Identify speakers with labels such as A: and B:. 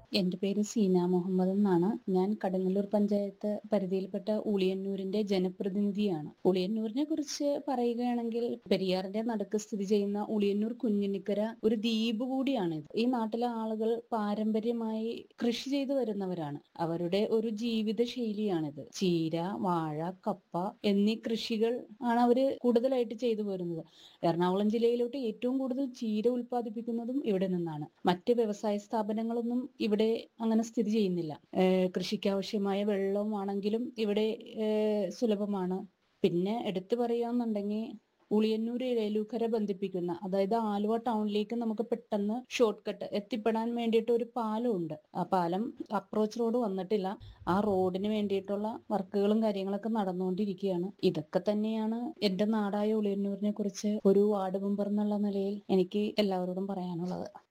A: എന്റെ പേര് സീന മുഹമ്മദ് എന്നാണ് ഞാൻ കടങ്ങല്ലൂർ പഞ്ചായത്ത് പരിധിയിൽപ്പെട്ട ഉളിയന്നൂരിന്റെ ജനപ്രതിനിധിയാണ് ഉളിയന്നൂരിനെ കുറിച്ച് പറയുകയാണെങ്കിൽ പെരിയാറിന്റെ നടുക്ക് സ്ഥിതി ചെയ്യുന്ന ഉളിയന്നൂർ കുഞ്ഞിനിക്കര ഒരു ദ്വീപ് കൂടിയാണ് ഇത്. ഈ നാട്ടിലെ ആളുകൾ പാരമ്പര്യമായി കൃഷി ചെയ്തു വരുന്നവരാണ് അവരുടെ ഒരു ജീവിത ശൈലിയാണിത് ചീര വാഴ കപ്പ എന്നീ കൃഷികൾ ആണ് അവര് കൂടുതലായിട്ട് ചെയ്തു വരുന്നത് എറണാകുളം ജില്ലയിലോട്ട് ഏറ്റവും കൂടുതൽ ചീര ഉൽപ്പാദിപ്പിക്കുന്നതും ഇവിടെ നിന്നാണ് മറ്റ് വ്യവസായ സ്ഥാപനങ്ങളൊന്നും ഇവിടെ അങ്ങനെ സ്ഥിതി ചെയ്യുന്നില്ല ഏഹ് കൃഷിക്ക് ആവശ്യമായ വെള്ളമാണെങ്കിലും ഇവിടെ ഏഹ് സുലഭമാണ് പിന്നെ എടുത്തു പറയാന്നുണ്ടെങ്കിൽ ഉളിയന്നൂർ ഏലൂക്കര ബന്ധിപ്പിക്കുന്ന അതായത് ആലുവ ടൗണിലേക്ക് നമുക്ക് പെട്ടെന്ന് ഷോർട്ട് കട്ട് എത്തിപ്പെടാൻ വേണ്ടിയിട്ട് ഒരു പാലമുണ്ട് ആ പാലം അപ്രോച്ച് റോഡ് വന്നിട്ടില്ല ആ റോഡിന് വേണ്ടിയിട്ടുള്ള വർക്കുകളും കാര്യങ്ങളൊക്കെ നടന്നുകൊണ്ടിരിക്കുകയാണ് ഇതൊക്കെ തന്നെയാണ് എന്റെ നാടായ ഉളിയന്നൂരിനെ കുറിച്ച് ഒരു വാർഡ് മെമ്പർ എന്നുള്ള നിലയിൽ എനിക്ക് എല്ലാവരോടും പറയാനുള്ളത്